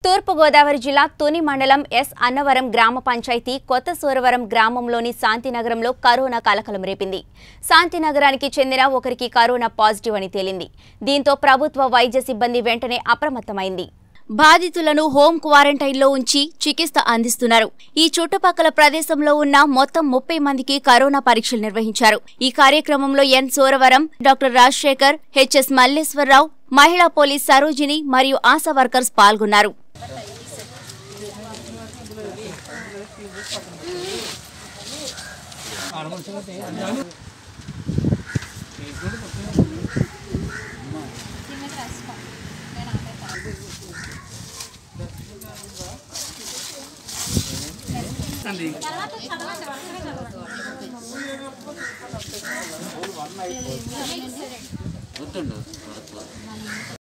తూర్పుగోదావరి జిల్లా తుని మండలం ఎస్ అన్నవరం గ్రామ పంచాయతీ కొత్త సూరవరం గ్రామంలోని శాంతినగరంలో కరోనా కలకలం రేపింది శాంతినగరానికి చెందిన ఒకరికి కరోనా పాజిటివ్ అని తేలింది దీంతో ప్రభుత్వ వైద్య సిబ్బంది వెంటనే అప్రమత్తమైంది బాధితులను హోం క్వారంటైన్లో ఉంచి చికిత్స అందిస్తున్నారు ఈ చుట్టుపక్కల ప్రదేశంలో ఉన్న మొత్తం ముప్పై మందికి కరోనా పరీక్షలు నిర్వహించారు ఈ కార్యక్రమంలో N Suravaram doctor Rajasekhar HS Malleswararao మహిళా పోలీస్ సరోజిని మరియు ఆశా వర్కర్స్ పాల్గొన్నారు వద్దండు